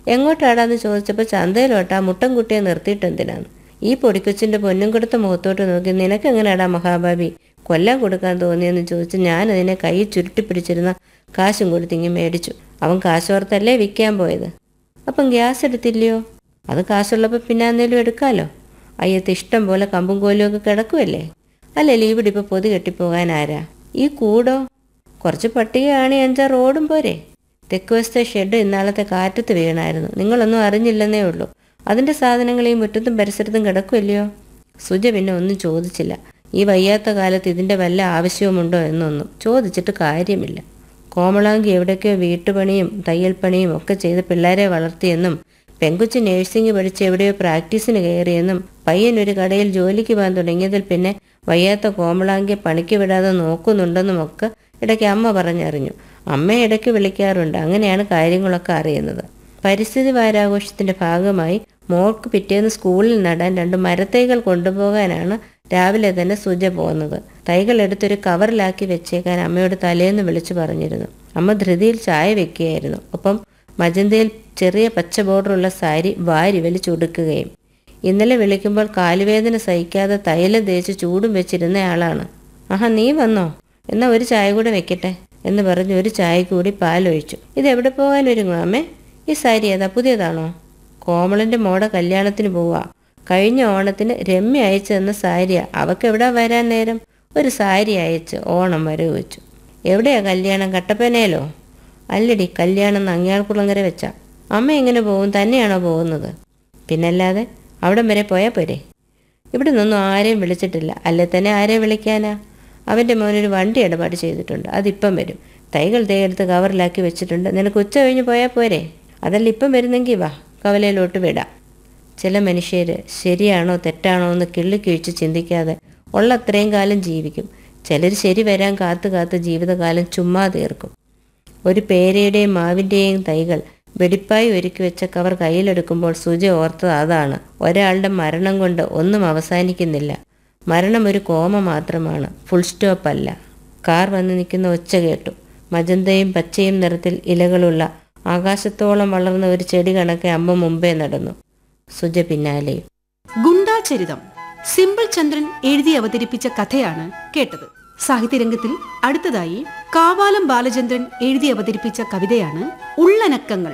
എങ്ങോട്ടാടാന്ന് ചോദിച്ചപ്പോൾ ചന്തയിലോട്ടാ മുട്ടൻകുട്ടിയെ നിർത്തിയിട്ട് എന്തിനാണ് ഈ പൊടിക്കൊച്ചിന്റെ പൊന്നും കൊടുത്ത മുഖത്തോട്ട് നോക്കി നിനക്കെങ്ങനെയാടാ മഹാഭാവി കൊല്ലാൻ കൊടുക്കാൻ തോന്നിയെന്ന് ചോദിച്ച് ഞാൻ അതിനെ കൈ ചുരുട്ടിപ്പിടിച്ചിരുന്ന കാശും കൊടുത്ത് ഇങ്ങ് മേടിച്ചു അവൻ കാശോർത്തല്ലേ വിൽക്കാൻ പോയത് അപ്പം ഗ്യാസ് എടുത്തില്ലയോ അത് കാശുള്ളപ്പോൾ പിന്നെ എന്നേലും എടുക്കാലോ അയ്യത്ത് ഇഷ്ടം പോലെ കമ്പും കോലും ഒക്കെ കിടക്കുമല്ലേ അല്ലല്ലേ ഇവിടെ ഇപ്പോൾ പൊതി കെട്ടിപ്പോകാൻ ആരാ ഈ കൂടോ കുറച്ച് പട്ടികയാണ് അഞ്ചാറ് റോഡും പോരെ തെക്ക് വശത്തെ ഷെഡ് ഇന്നാളത്തെ കാറ്റത്ത് വീണായിരുന്നു നിങ്ങളൊന്നും അറിഞ്ഞില്ലെന്നേ ഉള്ളൂ അതിൻ്റെ സാധനങ്ങൾ ഈ മുറ്റത്തും പരിസരത്തും കിടക്കുമല്ലയോ സുജ പിന്നെ ഒന്നും ചോദിച്ചില്ല ഈ വയ്യാത്ത കാലത്ത് ഇതിൻ്റെ വല്ല ആവശ്യവുമുണ്ടോ എന്നൊന്നും ചോദിച്ചിട്ട് കാര്യമില്ല കോമളാങ്കി എവിടേക്കോ വീട്ടുപണിയും തയ്യൽപ്പണിയും ഒക്കെ ചെയ്ത് പിള്ളേരെ വളർത്തിയെന്നും പെങ്കുച്ച് നേഴ്സിംഗ് പഠിച്ച് എവിടെയോ പ്രാക്ടീസിന് കയറിയെന്നും പയ്യൻ ഒരു കടയിൽ ജോലിക്ക് പോകാൻ തുടങ്ങിയതിൽ പിന്നെ വയ്യാത്ത കോമളാങ്കിയെ പണിക്ക് വിടാതെ നോക്കുന്നുണ്ടെന്നും ഒക്കെ ഇടയ്ക്ക് അമ്മ പറഞ്ഞറിഞ്ഞു അമ്മയെ ഇടയ്ക്ക് വിളിക്കാറുണ്ട് അങ്ങനെയാണ് കാര്യങ്ങളൊക്കെ അറിയുന്നത് പരിസ്ഥിതി വാരാഘോഷത്തിന്റെ ഭാഗമായി മോൾക്ക് പിറ്റേന്ന് സ്കൂളിൽ നടാൻ രണ്ട് മരത്തൈകൾ കൊണ്ടുപോകാനാണ് രാവിലെ തന്നെ സുജ പോകുന്നത് തൈകൾ എടുത്തൊരു കവറിലാക്കി വെച്ചേക്കാൻ അമ്മയോട് തലേന്ന് വിളിച്ചു പറഞ്ഞിരുന്നു അമ്മ ധൃതിയിൽ ചായ വെക്കുകയായിരുന്നു ഒപ്പം മജന്തയിൽ ചെറിയ പച്ച ബോർഡറുള്ള സാരി വാരി വലിച്ചൊടുക്കുകയും ഇന്നലെ വിളിക്കുമ്പോൾ കാലുവേദന സഹിക്കാതെ തൈലം തേച്ച് ചൂടും വെച്ചിരുന്നയാളാണ് ആഹാ നീ വന്നോ എന്നാ ഒരു ചായ കൂടെ വെക്കട്ടെ എന്ന് പറഞ്ഞ് ഒരു ചായ കൂടി പാലൊഴിച്ചു ഇത് എവിടെ പോകാൻ ഒരുങ്ങോ അമ്മേ ഈ സാരി ഏതാ പുതിയതാണോ കോമളന്റെ മോടെ കല്യാണത്തിന് പോവാ കഴിഞ്ഞ ഓണത്തിന് രമ്യ അയച്ചു തന്ന സാരിയാ അവക്ക് എവിടെ വരാൻ നേരം ഒരു സാരി അയച്ച് ഓണം വരെ വെച്ചു എവിടെയാ കല്യാണം കട്ടപ്പനയിലോ അല്ലടി കല്യാണം നങ്ങിയാൾക്കുളങ്ങര വെച്ചാ അമ്മ എങ്ങനെ പോകും തന്നെയാണോ പോകുന്നത് പിന്നല്ലാതെ അവിടം വരെ പോയാൽ പോരെ ഇവിടെ നിന്നൊന്നും ആരെയും വിളിച്ചിട്ടില്ല അല്ലെ തന്നെ ആരെ വിളിക്കാനാ അവൻ്റെ മോനൊരു വണ്ടി ഇടപാട് ചെയ്തിട്ടുണ്ട് അതിപ്പം വരും തൈകൾ തേയെടുത്ത് കവറിലാക്കി വെച്ചിട്ടുണ്ട് നിനക്ക് ഉച്ച കഴിഞ്ഞ് പോയാൽ പോരെ അതല്ല ഇപ്പം വരുന്നെങ്കിൽ വാ കവലയിലോട്ട് വിടാം ചില മനുഷ്യർ ശരിയാണോ തെറ്റാണോ എന്ന് കിള്ളിക്കിഴിച്ച് ചിന്തിക്കാതെ ഉള്ള അത്രയും കാലം ജീവിക്കും ചിലർ ശരി വരാൻ കാത്തു കാത്ത് ജീവിതകാലം ചുമ്മാ തീർക്കും ഒരു പേരയുടെയും മാവിൻ്റെയും തൈകൾ വെടിപ്പായി ഒരുക്കി വെച്ച കവർ കയ്യിലെടുക്കുമ്പോൾ സുജ ഓർത്തത് അതാണ് ഒരാളുടെ മരണം കൊണ്ട് ഒന്നും അവസാനിക്കുന്നില്ല മരണം ഒരു കോമ മാത്രമാണ് ഫുൾ സ്റ്റോപ്പ് അല്ല കാർ വന്ന് നിൽക്കുന്ന ഒച്ച കേട്ടു മജന്തയും പച്ചയും നിറത്തിൽ ഇലകളുള്ള ആകാശത്തോളം വളർന്ന ഒരു ചെടി കണക്കെ അമ്മ മുമ്പേ നടന്നു സുജ പിന്നാലെയും ഗുണ്ടാചരിതം സിമ്പിൾ ചന്ദ്രൻ എഴുതി അവതരിപ്പിച്ച കഥയാണ് കേട്ടത് സാഹിത്യരംഗത്തിൽ അടുത്തതായി കാവാലം ബാലചന്ദ്രൻ എഴുതി അവതരിപ്പിച്ച കവിതയാണ് ഉള്ളനക്കങ്ങൾ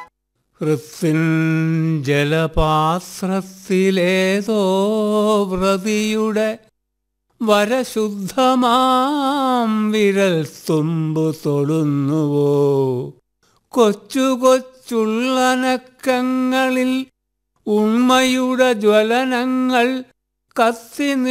ഹൃത്തിൻ ജലപാത്രത്തിലേതോ വ്രതിയുടെ വരശുദ്ധമാം വിരൽ തുമ്പു തൊടുന്നുവോ കൊച്ചു കൊച്ചുള്ളനക്കങ്ങളിൽ ഉണ്മയുടെ ജ്വലനങ്ങൾ കത്തി